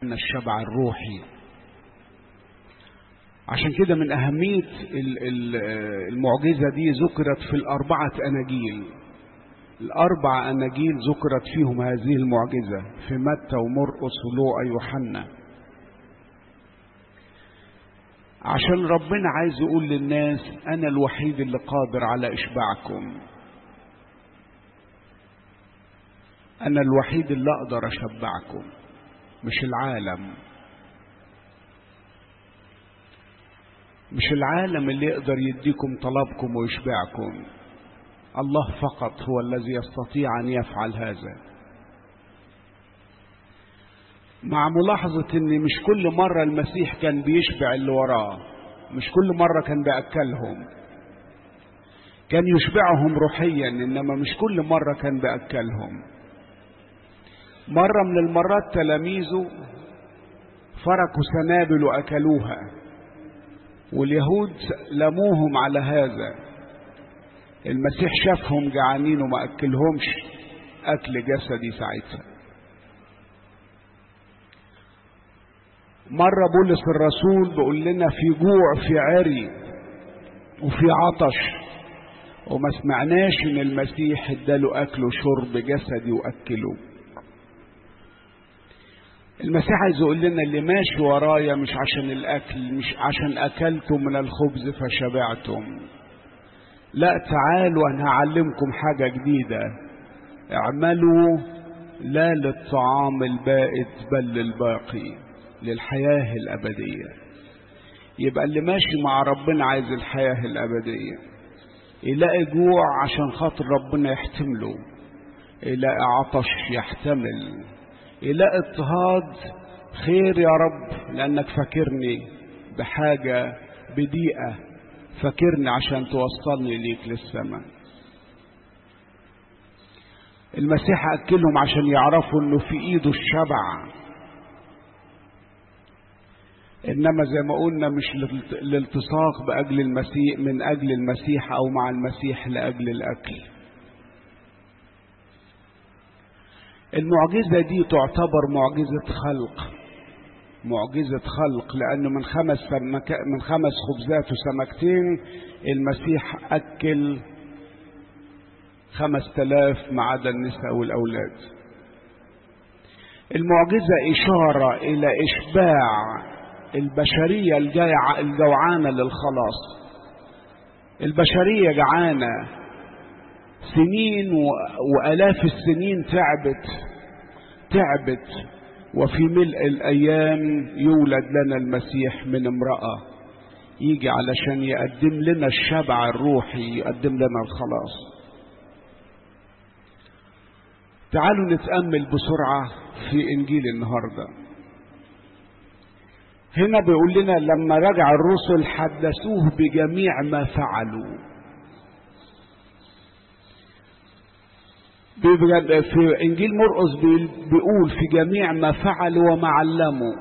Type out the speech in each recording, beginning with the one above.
الشبع الروحي عشان كده من أهمية المعجزة دي ذكرت في الأربعة أناجيل الأربع أناجيل ذكرت فيهم هذه المعجزة في متى ومرقس ولوقا يوحنا عشان ربنا عايز يقول للناس أنا الوحيد اللي قادر على إشباعكم أنا الوحيد اللي أقدر أشبعكم مش العالم مش العالم اللي يقدر يديكم طلبكم ويشبعكم الله فقط هو الذي يستطيع أن يفعل هذا مع ملاحظة أن مش كل مرة المسيح كان بيشبع اللي وراه مش كل مرة كان بأكلهم كان يشبعهم روحيا إنما مش كل مرة كان بأكلهم مرة من المرات تلاميذه فركوا سنابل وأكلوها واليهود لموهم على هذا المسيح شافهم جعانين وما أكلهمش أكل جسدي ساعتها مرة بولس الرسول بيقول لنا في جوع في عري وفي عطش وما سمعناش ان المسيح اداله اكل وشرب جسدي واكله المسيح عايز يقول لنا اللي ماشي ورايا مش عشان الاكل مش عشان اكلتم من الخبز فشبعتم لا تعالوا انا هعلمكم حاجة جديدة اعملوا لا للطعام البائد بل للباقي للحياة الأبدية يبقى اللي ماشي مع ربنا عايز الحياة الأبدية يلاقي جوع عشان خاطر ربنا يحتمله يلاقي عطش يحتمل يلاقي اضطهاد خير يا رب لأنك فاكرني بحاجة بضيقة فاكرني عشان توصلني ليك للسماء المسيح أكلهم عشان يعرفوا انه في ايده الشبع انما زي ما قلنا مش الالتصاق باجل المسيح من اجل المسيح او مع المسيح لاجل الاكل المعجزه دي تعتبر معجزه خلق معجزه خلق لانه من خمس سمك من خمس خبزات وسمكتين المسيح اكل خمس تلاف ما عدا النساء والاولاد المعجزه اشاره الى اشباع البشرية الجيع الجوعانة للخلاص البشرية جعانة سنين وآلاف السنين تعبت تعبت وفي ملء الأيام يولد لنا المسيح من امرأة يجي علشان يقدم لنا الشبع الروحي يقدم لنا الخلاص تعالوا نتأمل بسرعة في إنجيل النهارده هنا بيقول لنا لما رجع الرسل حدثوه بجميع ما فعلوا في انجيل مرقس بيقول في جميع ما فعلوا وما علموا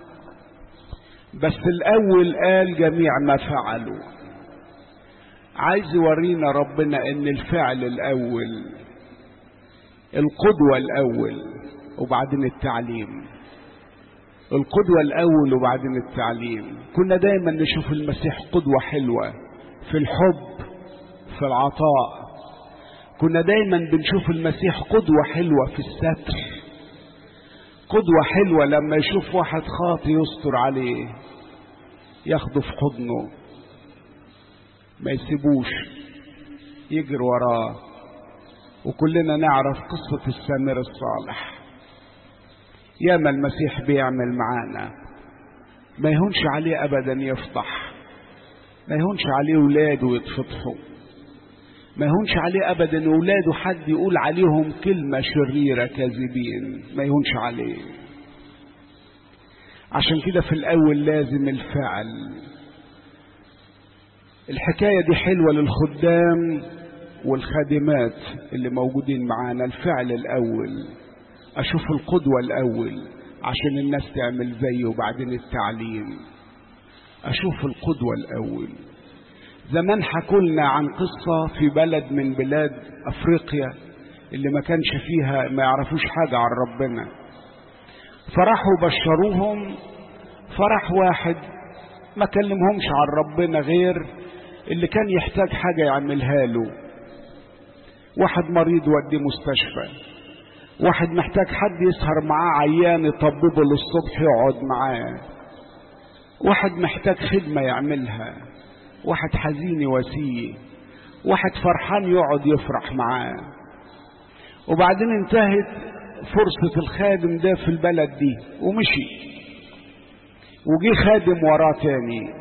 بس الاول قال جميع ما فعلوا عايز يورينا ربنا ان الفعل الاول القدوه الاول وبعدين التعليم القدوة الأول وبعدين التعليم كنا دايما نشوف المسيح قدوة حلوة في الحب في العطاء كنا دايما بنشوف المسيح قدوة حلوة في الستر قدوة حلوة لما يشوف واحد خاطي يستر عليه ياخده في حضنه ما يسيبوش يجري وراه وكلنا نعرف قصة السامر الصالح ياما المسيح بيعمل معانا ما يهونش عليه ابدا يفضح ما يهونش عليه ولاده يتفضحوا ما يهونش عليه ابدا ولاده حد يقول عليهم كلمه شريره كاذبين ما يهونش عليه عشان كده في الاول لازم الفعل الحكايه دي حلوه للخدام والخادمات اللي موجودين معانا الفعل الاول اشوف القدوة الاول عشان الناس تعمل زيه وبعدين التعليم اشوف القدوة الاول زمان حكولنا عن قصة في بلد من بلاد افريقيا اللي ما كانش فيها ما يعرفوش حاجة عن ربنا فراحوا بشروهم فرح واحد ما كلمهمش عن ربنا غير اللي كان يحتاج حاجة يعملها له واحد مريض وديه مستشفى واحد محتاج حد يسهر معاه عيان يطببه للصبح يقعد معاه واحد محتاج خدمة يعملها واحد حزين يواسيه واحد فرحان يقعد يفرح معاه وبعدين انتهت فرصة الخادم ده في البلد دي ومشي وجي خادم وراه تاني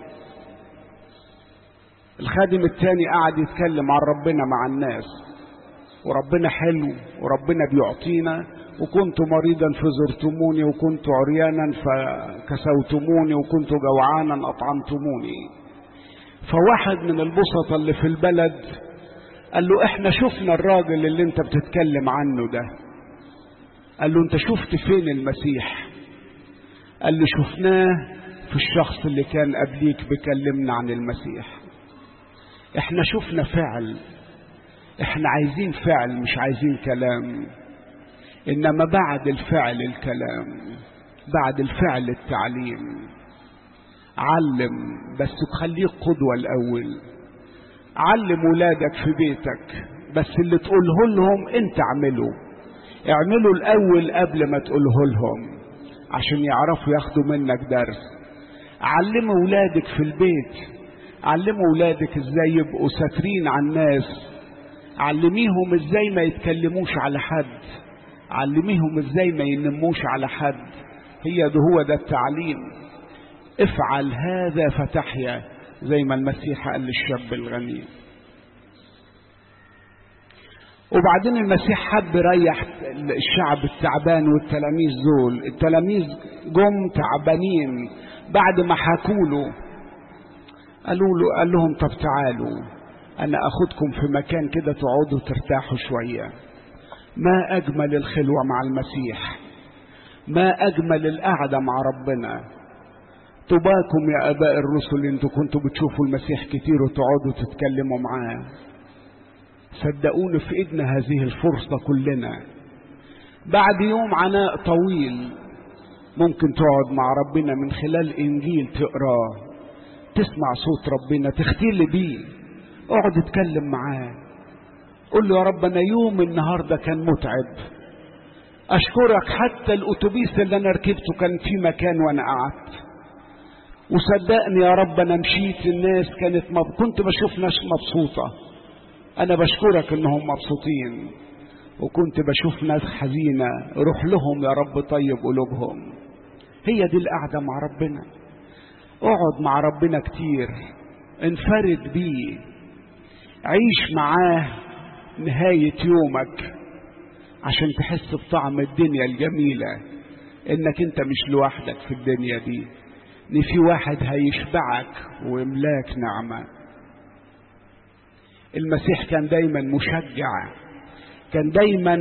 الخادم التاني قعد يتكلم عن ربنا مع الناس وربنا حلو وربنا بيعطينا وكنت مريضا فزرتموني وكنت عريانا فكسوتموني وكنت جوعانا أطعمتموني فواحد من البسطة اللي في البلد قال له احنا شفنا الراجل اللي انت بتتكلم عنه ده قال له انت شفت فين المسيح قال له شفناه في الشخص اللي كان قبليك بيكلمنا عن المسيح احنا شفنا فعل احنا عايزين فعل مش عايزين كلام انما بعد الفعل الكلام بعد الفعل التعليم علم بس خليك قدوة الأول علم ولادك في بيتك بس اللي تقوله لهم انت اعمله اعمله الأول قبل ما تقوله لهم عشان يعرفوا ياخدوا منك درس علم ولادك في البيت علم ولادك ازاي يبقوا ساترين على الناس علميهم ازاي ما يتكلموش على حد علميهم ازاي ما ينموش على حد هي ده هو ده التعليم افعل هذا فتحيا زي ما المسيح قال للشاب الغني وبعدين المسيح حب يريح الشعب التعبان والتلاميذ دول التلاميذ جم تعبانين بعد ما حكوا له قالوا له قال لهم طب تعالوا انا اخدكم في مكان كده تقعدوا ترتاحوا شويه ما اجمل الخلوه مع المسيح ما اجمل القعده مع ربنا طباكم يا اباء الرسل انتوا كنتوا بتشوفوا المسيح كتير وتقعدوا تتكلموا معاه صدقوني في ايدنا هذه الفرصه كلنا بعد يوم عناء طويل ممكن تقعد مع ربنا من خلال انجيل تقراه تسمع صوت ربنا تختلي بيه اقعد اتكلم معاه قول له يا رب انا يوم النهارده كان متعب اشكرك حتى الاتوبيس اللي انا ركبته كان في مكان وانا قعدت وصدقني يا رب انا مشيت الناس كانت مب... كنت بشوف ناس مبسوطه انا بشكرك انهم مبسوطين وكنت بشوف ناس حزينه روح لهم يا رب طيب قلوبهم هي دي القعده مع ربنا اقعد مع ربنا كتير انفرد بيه عيش معاه نهاية يومك عشان تحس بطعم الدنيا الجميلة انك انت مش لوحدك في الدنيا دي ان في واحد هيشبعك ويملاك نعمة المسيح كان دايما مشجع كان دايما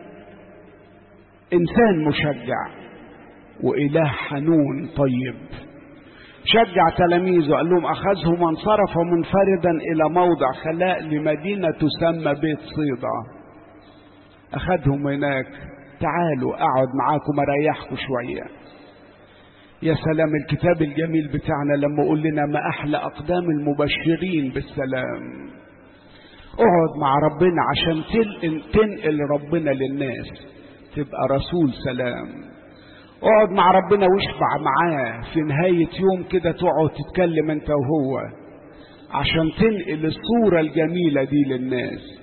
انسان مشجع واله حنون طيب شجع تلاميذه قال لهم أخذهم وانصرف منفردا إلى موضع خلاء لمدينة تسمى بيت صيدا أخذهم هناك تعالوا أقعد معاكم أريحكم شوية يا سلام الكتاب الجميل بتاعنا لما يقول لنا ما أحلى أقدام المبشرين بالسلام اقعد مع ربنا عشان تنقل ربنا للناس تبقى رسول سلام اقعد مع ربنا واشبع معاه في نهاية يوم كده تقعد تتكلم انت وهو عشان تنقل الصورة الجميلة دي للناس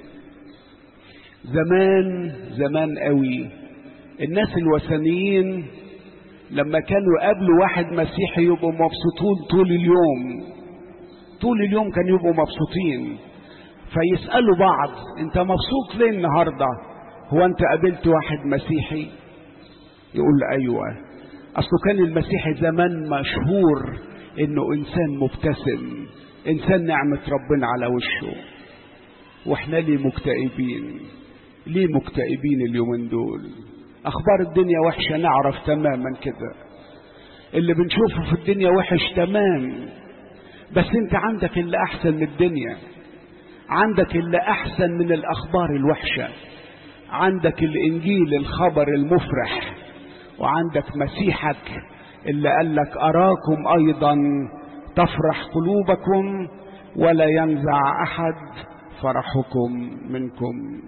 زمان زمان قوي الناس الوثنيين لما كانوا يقابلوا واحد مسيحي يبقوا مبسوطين طول اليوم طول اليوم كانوا يبقوا مبسوطين فيسألوا بعض انت مبسوط ليه النهاردة هو انت قابلت واحد مسيحي يقول ايوه اصله كان المسيح زمان مشهور انه انسان مبتسم انسان نعمه ربنا على وشه واحنا ليه مكتئبين ليه مكتئبين اليومين دول اخبار الدنيا وحشه نعرف تماما كده اللي بنشوفه في الدنيا وحش تمام بس انت عندك اللي احسن من الدنيا عندك اللي احسن من الاخبار الوحشه عندك الانجيل الخبر المفرح وعندك مسيحك اللي قال لك أراكم أيضا تفرح قلوبكم ولا ينزع أحد فرحكم منكم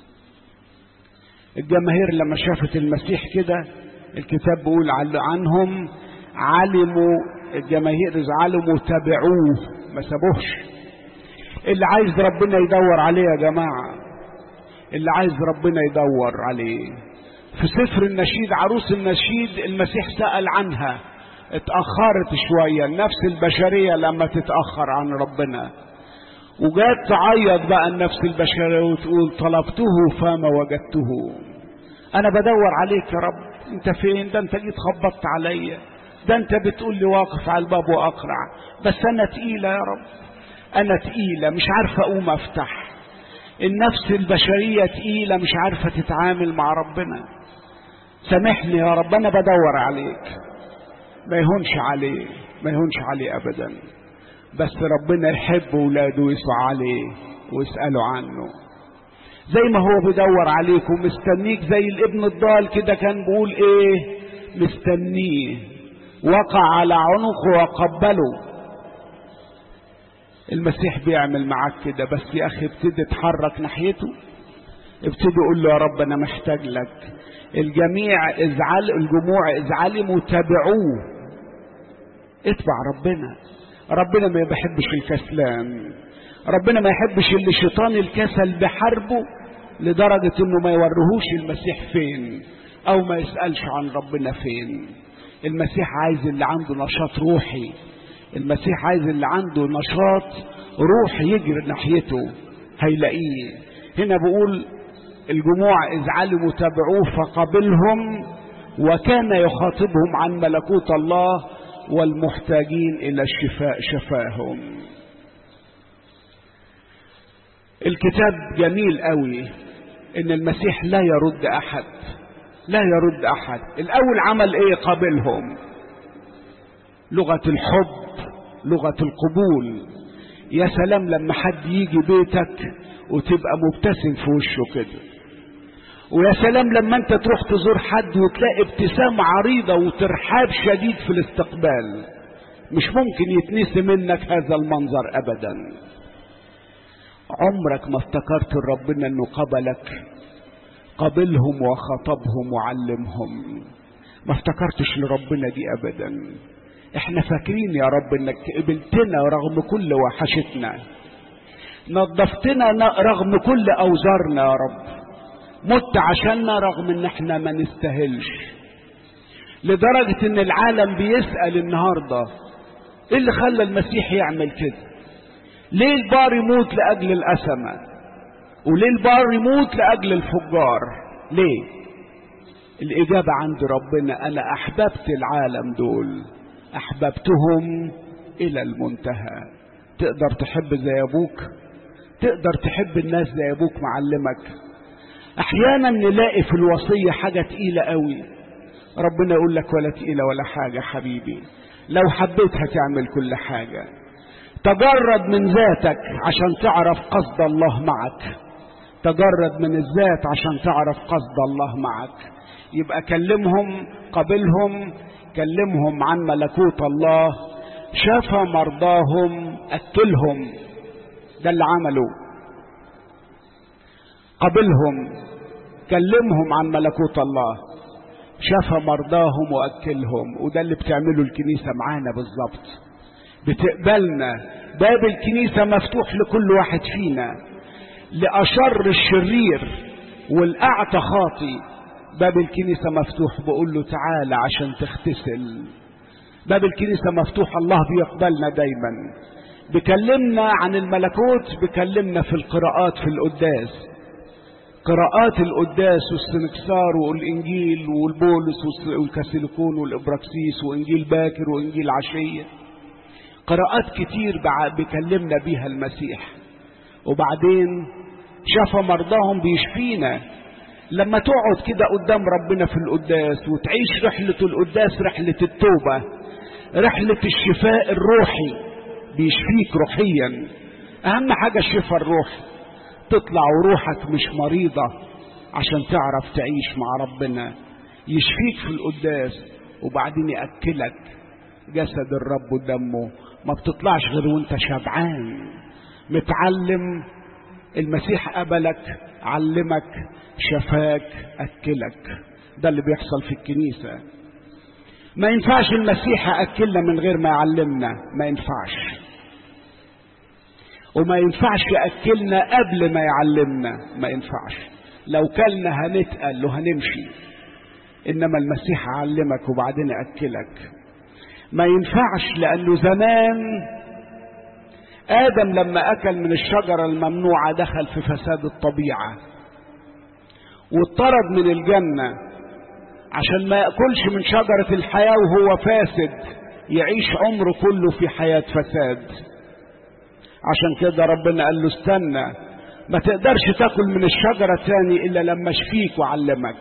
الجماهير لما شافت المسيح كده الكتاب بيقول عنهم علموا الجماهير إذ علموا تبعوه ما سابوهش اللي عايز ربنا يدور عليه يا جماعة اللي عايز ربنا يدور عليه في سفر النشيد عروس النشيد المسيح سأل عنها اتأخرت شوية النفس البشرية لما تتأخر عن ربنا وجات تعيط بقى النفس البشرية وتقول طلبته فما وجدته أنا بدور عليك يا رب أنت فين ده أنت جيت خبطت عليا ده أنت بتقول لي واقف على الباب وأقرع بس أنا تقيلة يا رب أنا تقيلة مش عارفة أقوم أفتح النفس البشرية تقيلة مش عارفة تتعامل مع ربنا سامحني يا رب أنا بدور عليك ما يهونش عليه ما يهونش عليه أبدا بس ربنا يحب ولاده ويسعى عليه ويسألوا عنه زي ما هو بيدور عليك ومستنيك زي الابن الضال كده كان بيقول ايه مستنيه وقع على عنقه وقبله المسيح بيعمل معاك كده بس يا اخي ابتدي اتحرك ناحيته ابتدي قول له يا رب انا محتاج لك الجميع ازعل الجموع اذ علموا تبعوه اتبع ربنا ربنا ما بيحبش الكسلان ربنا ما يحبش اللي شيطان الكسل بحربه لدرجة انه ما يورهوش المسيح فين او ما يسألش عن ربنا فين المسيح عايز اللي عنده نشاط روحي المسيح عايز اللي عنده نشاط روح يجري ناحيته هيلاقيه هنا بقول الجموع إذ علموا تبعوه فقبلهم وكان يخاطبهم عن ملكوت الله والمحتاجين إلى الشفاء شفاهم الكتاب جميل قوي ان المسيح لا يرد احد لا يرد احد الاول عمل ايه قابلهم لغه الحب لغه القبول يا سلام لما حد يجي بيتك وتبقى مبتسم في وشه كده ويا سلام لما انت تروح تزور حد وتلاقي ابتسامة عريضة وترحاب شديد في الاستقبال مش ممكن يتنسي منك هذا المنظر ابدا عمرك ما افتكرت ربنا انه قبلك قبلهم وخطبهم وعلمهم ما افتكرتش لربنا دي ابدا احنا فاكرين يا رب انك قبلتنا رغم كل وحشتنا نظفتنا رغم كل اوزارنا يا رب مت عشاننا رغم ان احنا ما نستاهلش لدرجة ان العالم بيسأل النهاردة ايه اللي خلى المسيح يعمل كده ليه البار يموت لأجل الأسمة وليه البار يموت لأجل الفجار ليه الإجابة عند ربنا أنا أحببت العالم دول أحببتهم إلى المنتهى تقدر تحب زي أبوك تقدر تحب الناس زي أبوك معلمك أحيانا نلاقي في الوصية حاجة تقيلة قوي ربنا يقول لك ولا تقيلة ولا حاجة حبيبي لو حبيت هتعمل كل حاجة تجرد من ذاتك عشان تعرف قصد الله معك تجرد من الذات عشان تعرف قصد الله معك يبقى كلمهم قبلهم كلمهم عن ملكوت الله شاف مرضاهم أكلهم ده اللي عمله قبلهم كلمهم عن ملكوت الله شاف مرضاهم وأكلهم وده اللي بتعمله الكنيسة معانا بالظبط بتقبلنا باب الكنيسة مفتوح لكل واحد فينا لأشر الشرير والأعتى خاطي باب الكنيسة مفتوح بقول له تعالى عشان تغتسل باب الكنيسة مفتوح الله بيقبلنا دايما بكلمنا عن الملكوت بكلمنا في القراءات في القداس قراءات القداس والسنكسار والإنجيل والبولس والكاسيليكون والإبراكسيس وإنجيل باكر وإنجيل عشية قراءات كتير بيكلمنا بيها المسيح وبعدين شاف مرضاهم بيشفينا لما تقعد كده قدام ربنا في القداس وتعيش رحلة القداس رحلة التوبة رحلة الشفاء الروحي بيشفيك روحيا أهم حاجة الشفاء الروحي تطلع وروحك مش مريضة عشان تعرف تعيش مع ربنا يشفيك في القداس وبعدين ياكلك جسد الرب ودمه ما بتطلعش غير وانت شبعان متعلم المسيح قبلك علمك شفاك اكلك ده اللي بيحصل في الكنيسه ما ينفعش المسيح ياكلنا من غير ما يعلمنا ما ينفعش وما ينفعش ياكلنا قبل ما يعلمنا ما ينفعش لو كلنا هنتقل وهنمشي انما المسيح علمك وبعدين ياكلك ما ينفعش لانه زمان ادم لما اكل من الشجره الممنوعه دخل في فساد الطبيعه واطرد من الجنه عشان ما ياكلش من شجره الحياه وهو فاسد يعيش عمره كله في حياه فساد عشان كده ربنا قال له استنى ما تقدرش تاكل من الشجره تاني الا لما اشفيك واعلمك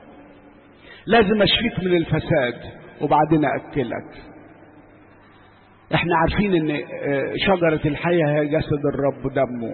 لازم اشفيك من الفساد وبعدين اكلك احنا عارفين ان شجرة الحياة هي جسد الرب دمه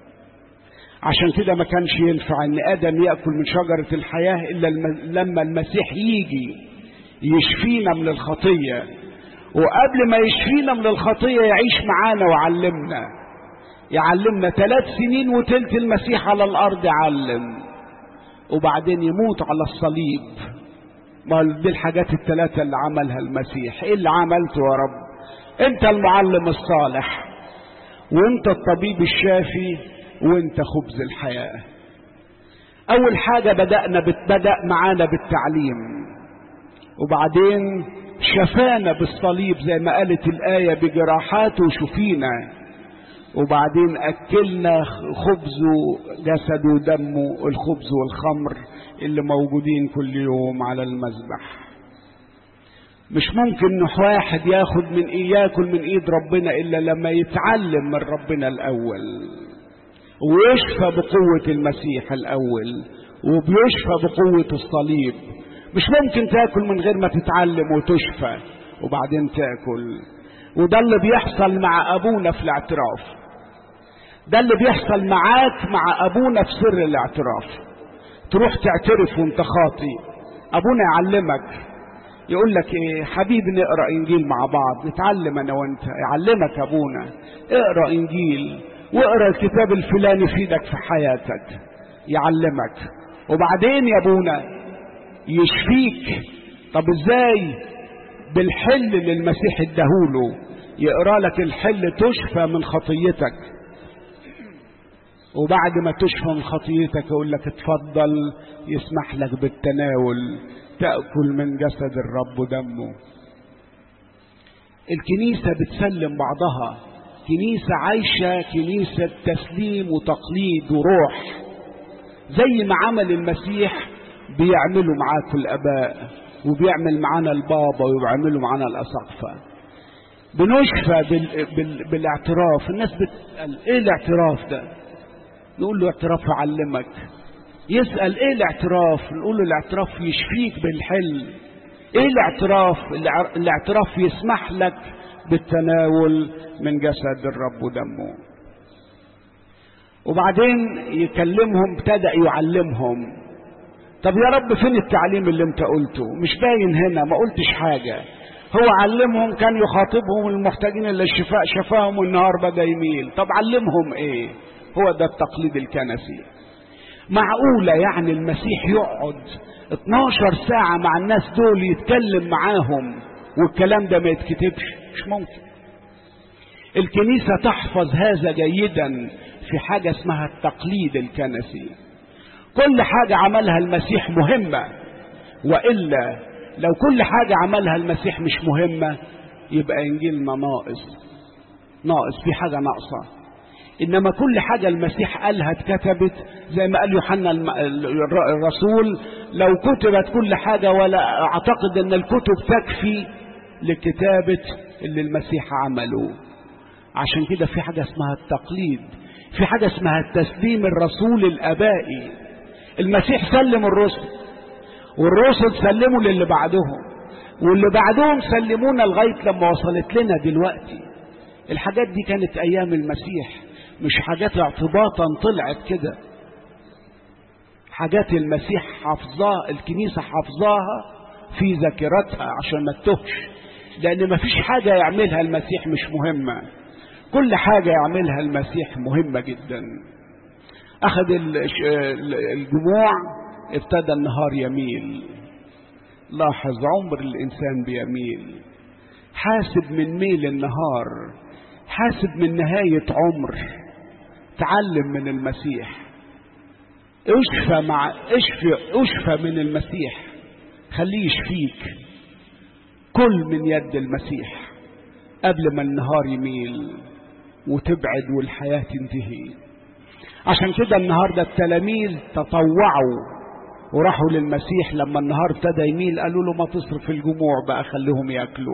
عشان كده ما كانش ينفع ان ادم ياكل من شجرة الحياة الا لما المسيح يجي يشفينا من الخطية وقبل ما يشفينا من الخطية يعيش معانا ويعلمنا يعلمنا ثلاث سنين وتلت المسيح على الارض يعلم وبعدين يموت على الصليب ما دي الحاجات الثلاثة اللي عملها المسيح ايه اللي عملته يا رب انت المعلم الصالح وانت الطبيب الشافي وانت خبز الحياة اول حاجة بدأنا بدأ معانا بالتعليم وبعدين شفانا بالصليب زي ما قالت الآية بجراحاته شفينا وبعدين أكلنا خبزه جسده ودمه الخبز والخمر اللي موجودين كل يوم على المذبح مش ممكن ان واحد ياخد من ايه ياكل من ايد ربنا الا لما يتعلم من ربنا الاول ويشفى بقوة المسيح الاول وبيشفى بقوة الصليب مش ممكن تاكل من غير ما تتعلم وتشفى وبعدين تاكل وده اللي بيحصل مع ابونا في الاعتراف ده اللي بيحصل معاك مع ابونا في سر الاعتراف تروح تعترف وانت خاطي ابونا يعلمك يقول لك ايه حبيبي نقرا انجيل مع بعض نتعلم انا وانت يعلمك ابونا اقرا انجيل واقرا الكتاب الفلاني يفيدك في حياتك يعلمك وبعدين يا ابونا يشفيك طب ازاي بالحل اللي المسيح اداهوله يقرا لك الحل تشفى من خطيتك وبعد ما تشفى من خطيتك يقول لك اتفضل يسمح لك بالتناول تأكل من جسد الرب ودمه الكنيسة بتسلم بعضها كنيسة عايشة كنيسة تسليم وتقليد وروح زي ما عمل المسيح بيعملوا معاكم الآباء وبيعمل معانا البابا وبيعملوا معانا الأساقفة بنشفى بال... بال... بالاعتراف الناس بتسأل ايه الاعتراف ده نقول له اعتراف يعلمك يسأل ايه الاعتراف نقول له الاعتراف يشفيك بالحل ايه الاعتراف الاعتراف يسمح لك بالتناول من جسد الرب ودمه وبعدين يكلمهم ابتدأ يعلمهم طب يا رب فين التعليم اللي انت قلته مش باين هنا ما قلتش حاجة هو علمهم كان يخاطبهم المحتاجين الى الشفاء شفاهم والنهار بدا يميل طب علمهم ايه هو ده التقليد الكنسي معقولة يعني المسيح يقعد 12 ساعة مع الناس دول يتكلم معاهم والكلام ده ما يتكتبش مش ممكن الكنيسة تحفظ هذا جيدا في حاجة اسمها التقليد الكنسي كل حاجة عملها المسيح مهمة وإلا لو كل حاجة عملها المسيح مش مهمة يبقى إنجيلنا ناقص ناقص في حاجة ناقصة انما كل حاجة المسيح قالها اتكتبت زي ما قال يوحنا الرسول لو كتبت كل حاجة ولا اعتقد ان الكتب تكفي لكتابة اللي المسيح عمله عشان كده في حاجة اسمها التقليد في حاجة اسمها التسليم الرسول الابائي المسيح سلم الرسل والرسل سلموا للي بعدهم واللي بعدهم سلمونا لغاية لما وصلت لنا دلوقتي الحاجات دي كانت ايام المسيح مش حاجات اعتباطا طلعت كده حاجات المسيح حافظاها الكنيسة حافظاها في ذاكرتها عشان ما تتوهش لأن ما فيش حاجة يعملها المسيح مش مهمة كل حاجة يعملها المسيح مهمة جدا أخذ الجموع ابتدى النهار يميل لاحظ عمر الإنسان بيميل حاسب من ميل النهار حاسب من نهاية عمر تعلم من المسيح اشفى مع اشفى اشفى من المسيح خليه يشفيك كل من يد المسيح قبل ما النهار يميل وتبعد والحياة تنتهي عشان كده النهاردة التلاميذ تطوعوا وراحوا للمسيح لما النهار ابتدى يميل قالوا له ما تصرف الجموع بقى خليهم ياكلوا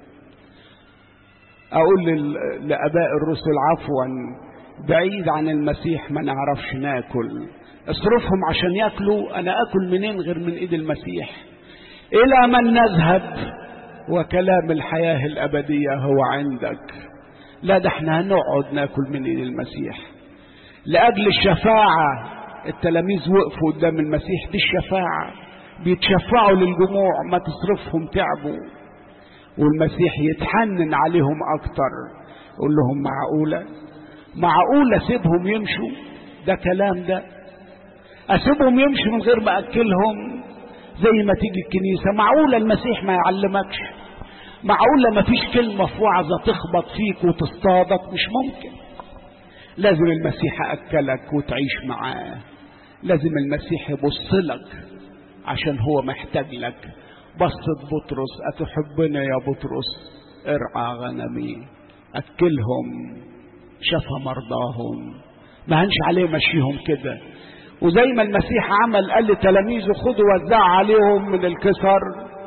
اقول لاباء الرسل عفوا بعيد عن المسيح ما نعرفش ناكل اصرفهم عشان ياكلوا انا اكل منين غير من ايد المسيح الى من نذهب وكلام الحياه الابديه هو عندك لا ده احنا هنقعد ناكل من ايد المسيح لاجل الشفاعه التلاميذ وقفوا قدام المسيح دي الشفاعه بيتشفعوا للجموع ما تصرفهم تعبوا والمسيح يتحنن عليهم اكتر يقول لهم معقوله معقوله سيبهم يمشوا ده كلام ده اسيبهم يمشوا من غير ما اكلهم زي ما تيجي الكنيسه معقوله المسيح ما يعلمكش معقوله ما فيش كلمه في وعظه تخبط فيك وتصطادك مش ممكن لازم المسيح اكلك وتعيش معاه لازم المسيح يبص لك عشان هو محتاج لك بصت بطرس أتحبنا يا بطرس ارعى غنمي أكلهم شفى مرضاهم ما هنش عليه مشيهم كده وزي ما المسيح عمل قال لتلاميذه خدوا وزعوا عليهم من الكسر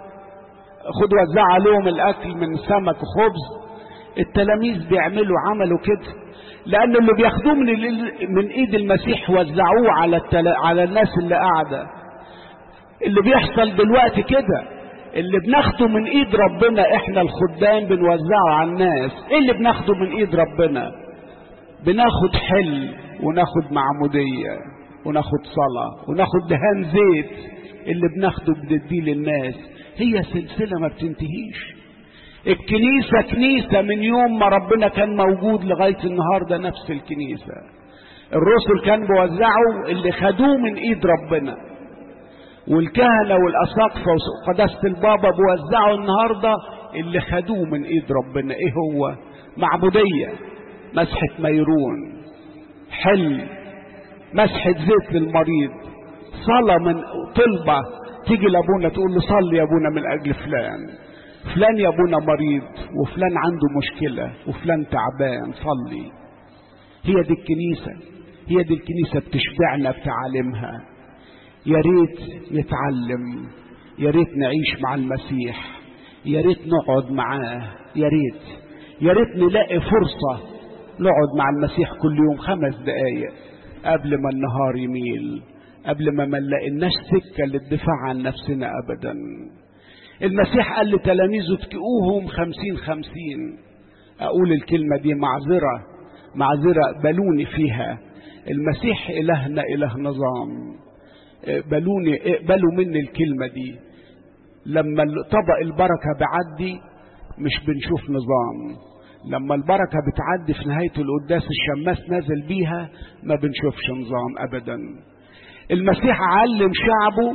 خدوا وزعوا عليهم الأكل من سمك وخبز التلاميذ بيعملوا عملوا كده لأن اللي بياخدوه من من إيد المسيح وزعوه على التل... على الناس اللي قاعدة اللي بيحصل دلوقتي كده اللي بناخده من ايد ربنا احنا الخدام بنوزعه على الناس ايه اللي بناخده من ايد ربنا بناخد حل وناخد معمودية وناخد صلاة وناخد دهان زيت اللي بناخده بنديه للناس هي سلسلة ما بتنتهيش الكنيسة كنيسة من يوم ما ربنا كان موجود لغاية النهاردة نفس الكنيسة الرسل كان بيوزعوا اللي خدوه من ايد ربنا والكهنة والأساقفة وقداسة البابا بيوزعوا النهاردة اللي خدوه من إيد ربنا إيه هو؟ معبودية مسحة ميرون حل مسحة زيت للمريض صلاة من طلبة تيجي لأبونا تقول له صلي يا أبونا من أجل فلان فلان يا أبونا مريض وفلان عنده مشكلة وفلان تعبان صلي هي دي الكنيسة هي دي الكنيسة بتشبعنا بتعاليمها يا ريت نتعلم يا ريت نعيش مع المسيح يا ريت نقعد معاه يا ريت يا ريت نلاقي فرصة نقعد مع المسيح كل يوم خمس دقايق قبل ما النهار يميل قبل ما ما نلاقيناش سكة للدفاع عن نفسنا أبدا المسيح قال لتلاميذه اتكئوهم خمسين خمسين أقول الكلمة دي معذرة معذرة اقبلوني فيها المسيح إلهنا إله نظام اقبلوني اقبلوا مني الكلمة دي لما طبق البركة بعدي مش بنشوف نظام لما البركة بتعدي في نهاية القداس الشماس نازل بيها ما بنشوفش نظام أبدا المسيح علم شعبه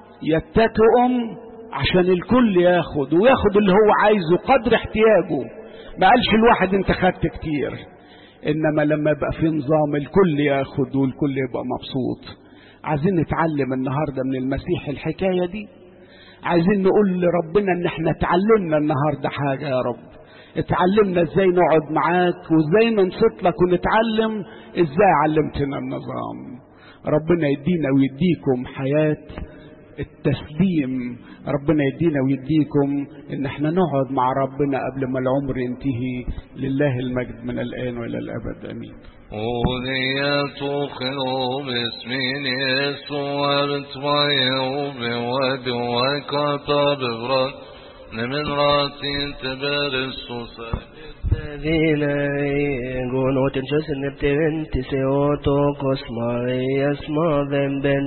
يتكئهم عشان الكل ياخد وياخد اللي هو عايزه قدر احتياجه ما قالش الواحد انت خدت كتير انما لما يبقى في نظام الكل ياخد والكل يبقى مبسوط عايزين نتعلم النهارده من المسيح الحكايه دي عايزين نقول لربنا ان احنا اتعلمنا النهارده حاجه يا رب اتعلمنا ازاي نقعد معاك وازاي ننصت لك ونتعلم ازاي علمتنا النظام ربنا يدينا ويديكم حياه التسليم ربنا يدينا ويديكم ان احنا نقعد مع ربنا قبل ما العمر ينتهي لله المجد من الان والى الابد امين أولية خير باسمين يسوع ارتويه بواد وكتب برد من راسي تبرس الذين يقولون تنشس النبتين تسيوتو كوسما يسمع ذنبن